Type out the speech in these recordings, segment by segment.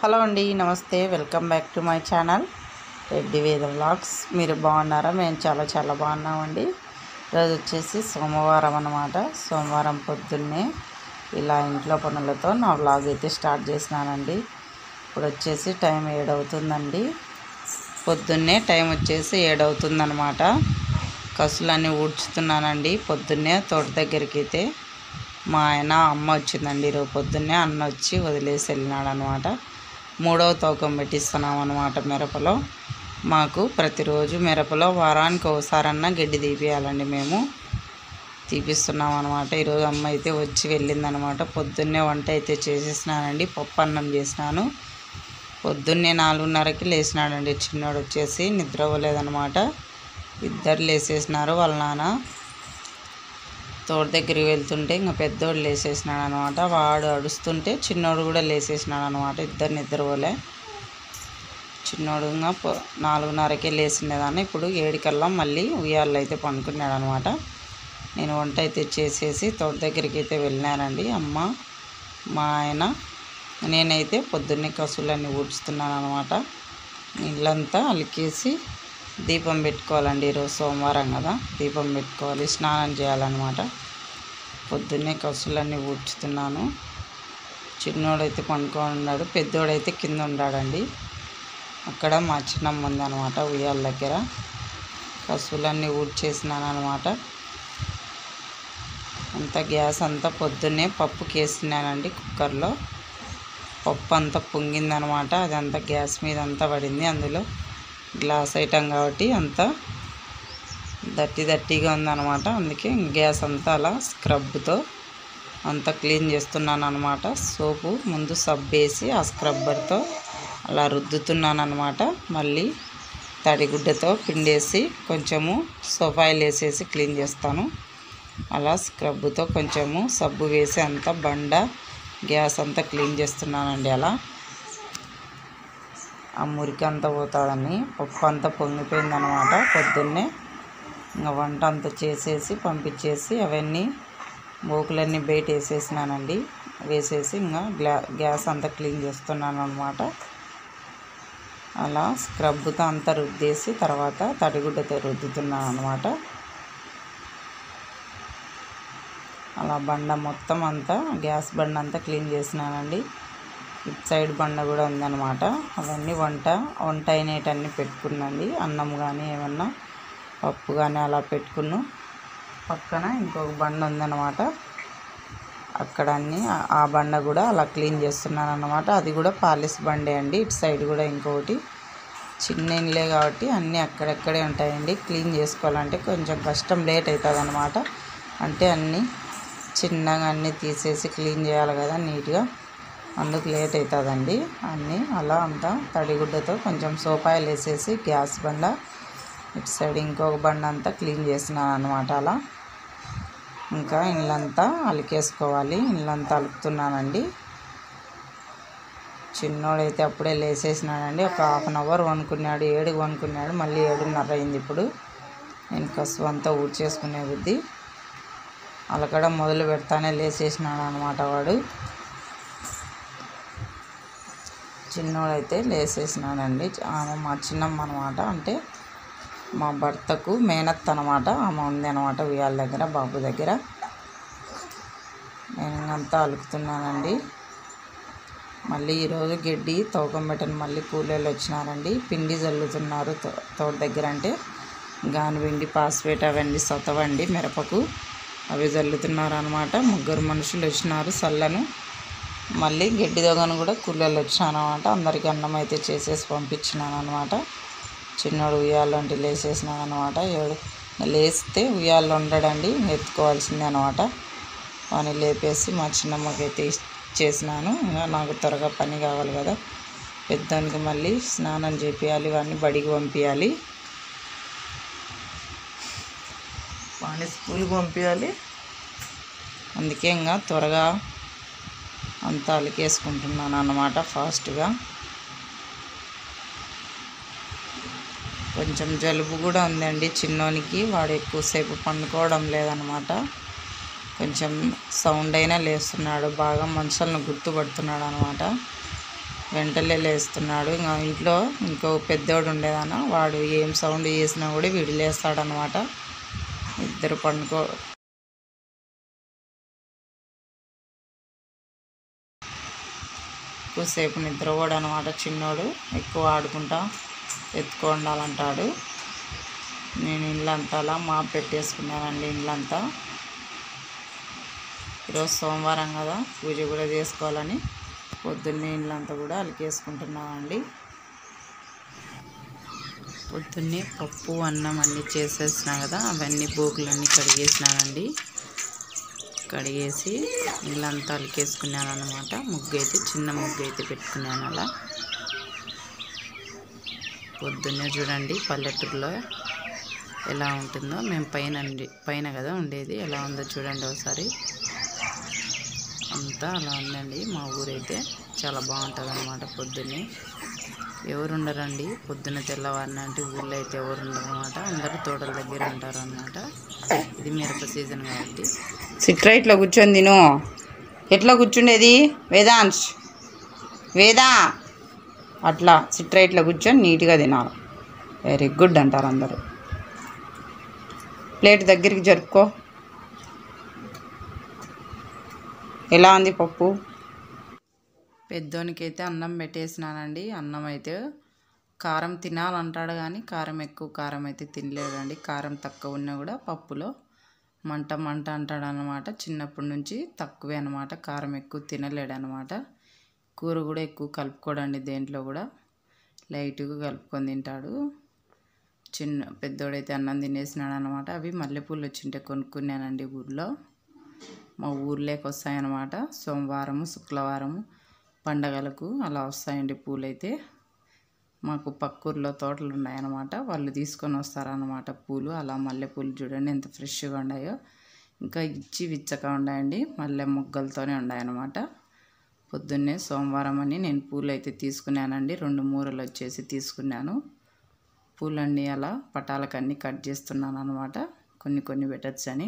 hello అండి నమస్తే welcome back to my channel Reddy Veda vlogs మీరు బాగున్నారా మేము చాలా చాలా బాగున్నామండి ఈరోజు వచ్చేసి సోమవారం అన్నమాట సోమవారం పొద్దున్నే ఇలా ఇంట్లో పనులతో నా వ్లాగ్ అయితే స్టార్ట్ చేసినానండి ఇప్పుడు వచ్చేసి టైం ఏడవుతుందండి పొద్దున్నే టైం వచ్చేసి ఏడవుతుందన్నమాట కసులన్నీ ఊడ్చుతున్నానండి పొద్దున్నే తోట దగ్గరికి అయితే మా ఆయన అమ్మ వచ్చిందండి ఈరోజు పొద్దున్నే అన్న వచ్చి వదిలేసి వెళ్ళినాడు అనమాట మూడవ తూకం పెట్టిస్తున్నాం అనమాట మిరపలో మాకు ప్రతిరోజు మిరపలో వారానికి ఒకసారన్నా గడ్డి తీపియాలండి మేము తీపిస్తున్నాం అనమాట ఈరోజు అమ్మ అయితే వచ్చి వెళ్ళిందనమాట పొద్దున్నే వంట అయితే చేసేసినానండి పప్పు అన్నం చేసినాను పొద్దున్నే నాలుగున్నరకి లేచినాడండి చిన్నోడు వచ్చేసి నిద్ర అవ్వలేదనమాట ఇద్దరు లేసేసినారు వాళ్ళ నాన్న తోట దగ్గరికి వెళ్తుంటే ఇంకా పెద్దోడు లేసేసినాడు అనమాట వాడు అడుస్తుంటే చిన్నోడు కూడా లేసేసినాడు అనమాట ఇద్దరు నిద్రపోలే చిన్నోడు ఇంకా పొ- నాలుగున్నరకే లేచిండేదాన్ని ఇప్పుడు ఏడుకల్లా మళ్ళీ ఉయ్యాల్లో అయితే పండుకున్నాడు అనమాట నేను వంట అయితే చేసేసి తోట దగ్గరికి అయితే వెళ్ళినానండి అమ్మ మా ఆయన నేనైతే పొద్దున్నే కసులన్నీ ఊడ్చుతున్నాను అనమాట ఇల్లంతా అలికేసి దీపం పెట్టుకోవాలండి ఈరోజు సోమవారం కదా దీపం పెట్టుకోవాలి స్నానం చేయాలన్నమాట పొద్దున్నే కసులన్నీ ఊడ్చుతున్నాను చిన్నోడైతే పండుకొని ఉన్నాడు పెద్దోడైతే కింద ఉన్నాడండి అక్కడ మా చిన్నమ్మ ఉందన్నమాట ఉయ్యాల దగ్గర కసులన్నీ ఊడ్చేసినాను అనమాట అంతా గ్యాస్ అంతా పొద్దున్నే పప్పుకి వేసినానండి కుక్కర్లో పప్పు అంతా పొంగిందనమాట అదంతా గ్యాస్ మీద అంతా పడింది అందులో గ్లాస్ ఐటమ్ కాబట్టి అంతా దట్టి దట్టిగా ఉందన్నమాట అందుకే గ్యాస్ అంతా అలా స్క్రబ్తో అంతా క్లీన్ చేస్తున్నాను అనమాట సోపు ముందు సబ్ వేసి ఆ స్క్రబ్బర్తో అలా రుద్దుతున్నాను అనమాట మళ్ళీ తడిగుడ్డతో పిండేసి కొంచెము సోఫాయిల్ వేసేసి క్లీన్ చేస్తాను అలా స్క్రబ్తో కొంచెము సబ్బు వేసి అంతా బండ గ్యాస్ అంతా క్లీన్ చేస్తున్నానండి అలా ఆ మురికి అంతా పోతాడని పప్పు అంతా పొంగిపోయిందనమాట పొద్దున్నే ఇంకా వంట అంతా చేసేసి పంపించేసి అవన్నీ మోకులన్నీ బయట వేసేసినానండి వేసేసి ఇంకా గ్లా గ్యాస్ అంతా క్లీన్ చేస్తున్నాను అనమాట అలా స్క్రబ్తో అంతా రుద్దేసి తర్వాత తడిగుడ్డతో రుద్దుతున్నాను అనమాట అలా బండ మొత్తం అంతా గ్యాస్ బండ అంతా క్లీన్ చేసినానండి ఇటు సైడ్ బండ కూడా ఉందన్నమాట అవన్నీ వంట వంట అయినటన్నీ పెట్టుకున్నాండి అన్నం కానీ ఏమన్నా పప్పు కానీ అలా పెట్టుకున్నాను పక్కన ఇంకొక బండ ఉందన్నమాట అక్కడ అన్ని ఆ- ఆ బండ కూడా అలా క్లీన్ చేస్తున్నాను అన్నమాట అది కూడా పాలిస్ బండే అండి ఇటు సైడ్ కూడా ఇంకొకటి చిన్న ఇళ్ళే కాబట్టి అన్నీ అక్కడక్కడే ఉంటాయండి క్లీన్ చేసుకోవాలంటే కొంచెం కష్టం లేట్ అవుతుంది అనమాట అంటే అన్నీ చిన్నగా అన్నీ తీసేసి క్లీన్ చేయాలి కదా నీట్గా అందుకు లేట్ అవుతుందండి అన్నీ అలా అంతా తడిగుడ్డతో కొంచెం సోపాయిలు వేసేసి గ్యాస్ బండ ఇటు సైడ్ ఇంకొక బండ అంతా క్లీన్ చేసినాను అనమాట అలా ఇంకా ఇల్లంతా అలికేసుకోవాలి ఇల్లంతా అలుకుతున్నానండి చిన్నోడైతే అప్పుడే లేచేసినాడండి ఒక హాఫ్ అన్ అవర్ వనుకున్నాడు ఏడుకి వనుకున్నాడు మళ్ళీ ఏడున్నర అయింది ఇప్పుడు నేను కసువు అంతా ఊడ్చేసుకునే బుద్ధి అలకడం మొదలు పెడతానే లేచేసినాడు అనమాట వాడు చిన్నోడైతే లేచేసినాడండి ఆమె మా చిన్నమ్మ అనమాట అంటే మా భర్తకు మేనత్ అనమాట ఆమె ఉంది అనమాట ఉయ్యాల దగ్గర బాబు దగ్గర నేను ఇంకంతా అలుకుతున్నానండి మళ్ళీ ఈరోజు గడ్డి తోకం పెట్టని మళ్ళీ కూలీలు వచ్చినారండి పిండి జల్లుతున్నారు తో- తోట దగ్గర అంటే గానిపిండి పాస్పేట్ అవన్నీ సొతవండి మిరపకు అవి జల్లుతున్నారు అనమాట ముగ్గురు మనుషులు వచ్చినారు సల్లను మళ్ళీ గడ్డి దొగను కూడా కూలీలు వచ్చినాను అనమాట అందరికీ అన్నం అయితే చేసేసి పంపించినాను అనమాట చిన్నోడు ఉయ్యాల్లో ఉంటే లేసేసినాను అనమాట ఏడు లేస్తే ఉయ్యాల్లో ఉండడండి ఎత్తుకోవాల్సిందే అనమాట వాని లేపేసి మా చిన్నమ్మకైతే ఇచ్చేసినాను ఇంకా నాకు త్వరగా పని కావాలి కదా పెద్దానికి మళ్ళీ స్నానం చేపియాలి వాడిని బడికి పంపించాలి వాడిని స్కూల్కి పంపించాలి అందుకే ఇంకా త్వరగా అంతా అలికేసుకుంటున్నాను అన్నమాట ఫాస్ట్గా కొంచెం జలుబు కూడా ఉందండి చిన్నోనికి వాడు ఎక్కువసేపు పండుకోవడం లేదనమాట కొంచెం సౌండ్ అయినా లేస్తున్నాడు బాగా మనుషులను గుర్తుపడుతున్నాడు అనమాట వెంటలే లేస్తున్నాడు ఇంకా ఇంట్లో ఇంకో పెద్దోడు ఉండేదాన వాడు ఏం సౌండ్ చేసినా కూడా వీడు లేస్తాడనమాట ఇద్దరు పండుకో ఎక్కువసేపు నిద్రపోడు అనమాట చిన్నోడు ఎక్కువ ఆడుకుంటా ఎత్తుకో ఉండాలంటాడు నేను ఇల్లంతా అలా మాప్ పెట్టేసుకున్నానండి ఇల్లంతా ఈరోజు సోమవారం కదా పూజ కూడా చేసుకోవాలని పొద్దున్నే ఇల్లంతా కూడా అలికేసుకుంటున్నామండి పొద్దున్నే పప్పు అన్నం అన్నీ చేసేసినా కదా అవన్నీ బోకులన్నీ కడిగేసినానండి కడిగేసి ఇల్లంతా అలికేసుకున్నాను అనమాట ముగ్గు అయితే చిన్న ముగ్గు అయితే పెట్టుకున్నాను అలా పొద్దున్నే చూడండి పల్లెటూరులో ఎలా ఉంటుందో మేము పైన ఉండి- పైన కదా ఉండేది ఎలా ఉందో చూడండి ఒకసారి అంతా అలా ఉందండి మా ఊరైతే చాలా బాగుంటుంది అనమాట పొద్దున్నే ఎవరు ఉండరండి పొద్దున్న తెల్లవారిన అంటే ఊళ్ళో అయితే ఎవరు ఉండరు అనమాట అందరూ తోటల దగ్గర ఉంటారు అనమాట ఇది మిరప సీజన్ కాబట్టి సిట్రైట్లో కూర్చొని తిను ఎట్లా కూర్చుండేది వేదాంశ్ వేదా అట్లా సిట్రైట్లో కూర్చొని నీట్గా తినాలి వెరీ గుడ్ అంటారు అందరూ ప్లేట్ దగ్గరికి జరుపుకో ఎలా ఉంది పప్పు పెద్దోనికైతే అన్నం పెట్టేసినానండి అన్నం అయితే కారం తినాలంటాడు కానీ కారం ఎక్కువ కారం అయితే తినలేడండి కారం తక్కువ ఉన్నా కూడా పప్పులో మంట మంట అంటాడు అనమాట చిన్నప్పటి నుంచి తక్కువే అనమాట కారం ఎక్కువ తినలేడు అనమాట కూర కూడా ఎక్కువ కలుపుకోడండి దేంట్లో కూడా లైట్గా కలుపుకొని తింటాడు చిన్న పెద్దోడైతే అన్నం తినేసినాడు అనమాట అవి మల్లెపూలు వచ్చింటే కొనుక్కున్నానండి ఊర్లో మా ఊర్లోకి వస్తాయన్నమాట సోమవారము శుక్రవారము పండగలకు అలా వస్తాయండి పూలైతే మాకు పక్క ఊర్లో తోటలు ఉన్నాయన్నమాట వాళ్ళు తీసుకొని వస్తారన్నమాట పూలు అలా మల్లెపూలు చూడండి ఎంత ఫ్రెష్గా ఉన్నాయో ఇంకా ఇచ్చి విచ్చక ఉన్నాయండి మల్లె మొగ్గలతోనే ఉన్నాయన్నమాట పొద్దున్నే సోమవారం అని నేను పూలు అయితే తీసుకున్నానండి రెండు మూరలు వచ్చేసి తీసుకున్నాను పూలన్నీ అలా పటాలకన్నీ కట్ చేస్తున్నాను అనమాట కొన్ని కొన్ని పెట్టచ్చని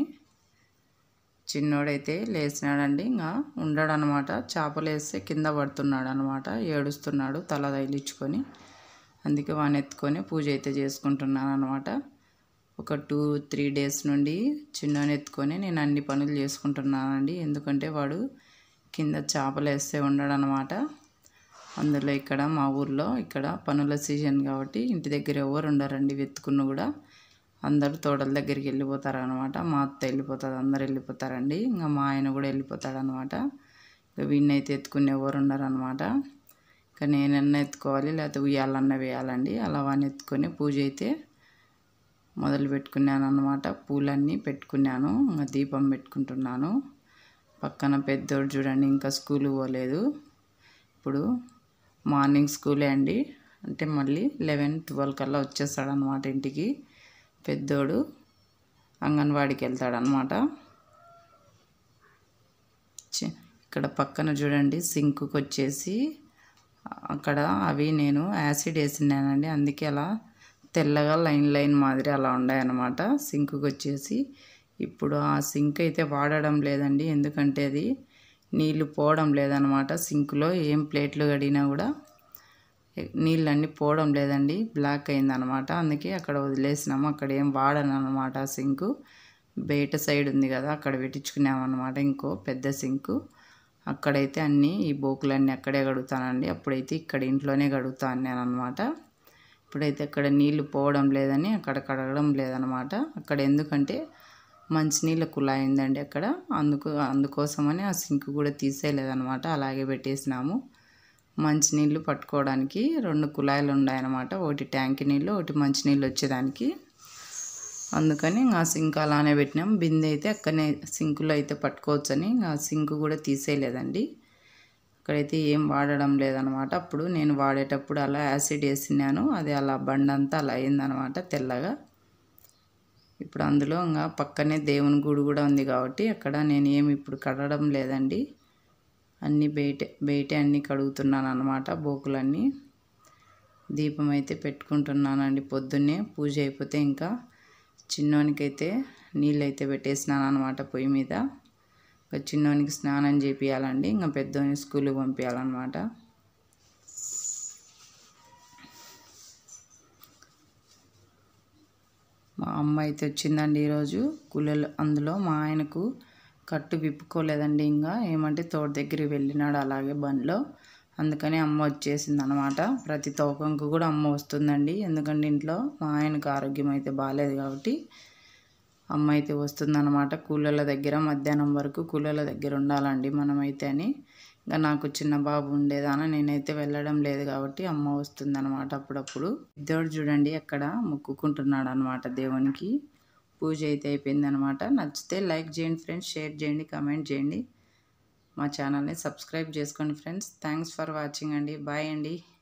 చిన్నోడైతే లేచినాడండి ఇంకా ఉండడనమాట చేపలు వేస్తే కింద పడుతున్నాడు అనమాట ఏడుస్తున్నాడు తల తగిలించుకొని అందుకే వాడిని ఎత్తుకొని పూజ అయితే చేసుకుంటున్నాను అనమాట ఒక టూ త్రీ డేస్ నుండి చిన్నోని ఎత్తుకొని నేను అన్ని పనులు చేసుకుంటున్నానండి ఎందుకంటే వాడు కింద చేపలు వేస్తే ఉండడనమాట అందులో ఇక్కడ మా ఊర్లో ఇక్కడ పనుల సీజన్ కాబట్టి ఇంటి దగ్గర ఎవరు ఉండరండి వెతుకున్న కూడా అందరూ తోటల దగ్గరికి వెళ్ళిపోతారు అనమాట మా అత్త వెళ్ళిపోతుంది అందరు వెళ్ళిపోతారండి ఇంకా మా ఆయన కూడా వెళ్ళిపోతాడు అనమాట ఇక వీడిని అయితే ఎత్తుకునే ఎవరు ఉండరు అనమాట ఇక నేనన్నా ఎత్తుకోవాలి లేకపోతే ఉయ్యాలన్నా వేయాలండి అలా వాడిని ఎత్తుకొని పూజ అయితే మొదలు పెట్టుకున్నాను అనమాట పూలన్నీ పెట్టుకున్నాను ఇంకా దీపం పెట్టుకుంటున్నాను పక్కన పెద్దోడు చూడండి ఇంకా స్కూల్ పోలేదు ఇప్పుడు మార్నింగ్ స్కూలే అండి అంటే మళ్ళీ లెవెన్ ట్వెల్వ్ కల్లా వచ్చేస్తాడు అనమాట ఇంటికి పెద్దోడు అంగన్వాడికి వెళ్తాడనమాట చి- ఇక్కడ పక్కన చూడండి సింకుకి వచ్చేసి అక్కడ అవి నేను యాసిడ్ వేసినానండి అందుకే అలా తెల్లగా లైన్ లైన్ మాదిరి అలా ఉన్నాయన్నమాట సింకుకి వచ్చేసి ఇప్పుడు ఆ సింక్ అయితే వాడడం లేదండి ఎందుకంటే అది నీళ్లు పోవడం లేదనమాట సింకులో ఏం ప్లేట్లు కడిగినా కూడా నీళ్ళన్నీ పోవడం లేదండి బ్లాక్ అయిందనమాట అందుకే అక్కడ వదిలేసినాము అక్కడ ఏం వాడను అనమాట సింకు బయట సైడ్ ఉంది కదా అక్కడ పెట్టించుకున్నామన్నమాట ఇంకో పెద్ద సింకు అక్కడైతే అన్నీ ఈ బోకులన్నీ అక్కడే కడుగుతానండి అప్పుడైతే ఇక్కడ ఇంట్లోనే కడుగుతాను నేను అనమాట ఇప్పుడైతే అక్కడ నీళ్లు పోవడం లేదని అక్కడ కడగడం లేదనమాట అక్కడ ఎందుకంటే మంచినీళ్ళ కుళాయి ఉందండి అక్కడ అందుకు అందుకోసమని ఆ సింక్ కూడా తీసేయలేదనమాట అలాగే పెట్టేసినాము మంచినీళ్ళు పట్టుకోవడానికి రెండు కుళాయిలు ఉన్నాయన్నమాట ఒకటి ట్యాంక్ నీళ్ళు ఒకటి మంచినీళ్ళు వచ్చేదానికి అందుకని ఇంకా సింక్ అలానే పెట్టినాం బిందె అయితే అక్కడనే సింకులో అయితే పట్టుకోవచ్చని ఇంకా సింక్ కూడా తీసేయలేదండి అక్కడైతే ఏం వాడడం లేదనమాట అప్పుడు నేను వాడేటప్పుడు అలా యాసిడ్ వేసినాను అది అలా బండంతా అలా అయిందనమాట తెల్లగా ఇప్పుడు అందులో ఇంకా పక్కనే దేవుని గుడి కూడా ఉంది కాబట్టి అక్కడ నేను ఏమి ఇప్పుడు కడగడం లేదండి అన్నీ బయట బయటే అన్నీ కడుగుతున్నాను అనమాట బోకులన్నీ దీపం అయితే పెట్టుకుంటున్నానండి పొద్దున్నే పూజ అయిపోతే ఇంకా చిన్నోనికైతే నీళ్ళు అయితే పెట్టేసినాను అనమాట పొయ్యి మీద ఇంకా చిన్నోనికి స్నానం చేపియాలండి ఇంకా పెద్దోని స్కూల్కి పంపించాలన్నమాట మా అమ్మ అయితే వచ్చిందండి ఈరోజు కూలీలు అందులో మా ఆయనకు కట్టు విప్పుకోలేదండి ఇంకా ఏమంటే తోట దగ్గరికి వెళ్ళినాడు అలాగే బండిలో అందుకని అమ్మ వచ్చేసింది అనమాట ప్రతి తోకంకు కూడా అమ్మ వస్తుందండి ఎందుకంటే ఇంట్లో మా ఆయనకు ఆరోగ్యం అయితే బాగాలేదు కాబట్టి అమ్మ అయితే వస్తుందన్నమాట కూలీల దగ్గర మధ్యాహ్నం వరకు కూలీల దగ్గర ఉండాలండి మనమైతే అని ఇంకా నాకు చిన్న బాబు ఉండేదాన నేనైతే వెళ్ళడం లేదు కాబట్టి అమ్మ వస్తుందన్నమాట అప్పుడప్పుడు దేవుడు చూడండి అక్కడ మొక్కుకుంటున్నాడు అనమాట దేవునికి పూజ అయితే అయిపోయిందనమాట నచ్చితే లైక్ చేయండి ఫ్రెండ్స్ షేర్ చేయండి కమెంట్ చేయండి మా ఛానల్ని సబ్స్క్రైబ్ చేసుకోండి ఫ్రెండ్స్ థ్యాంక్స్ ఫర్ వాచింగ్ అండి బాయ్ అండి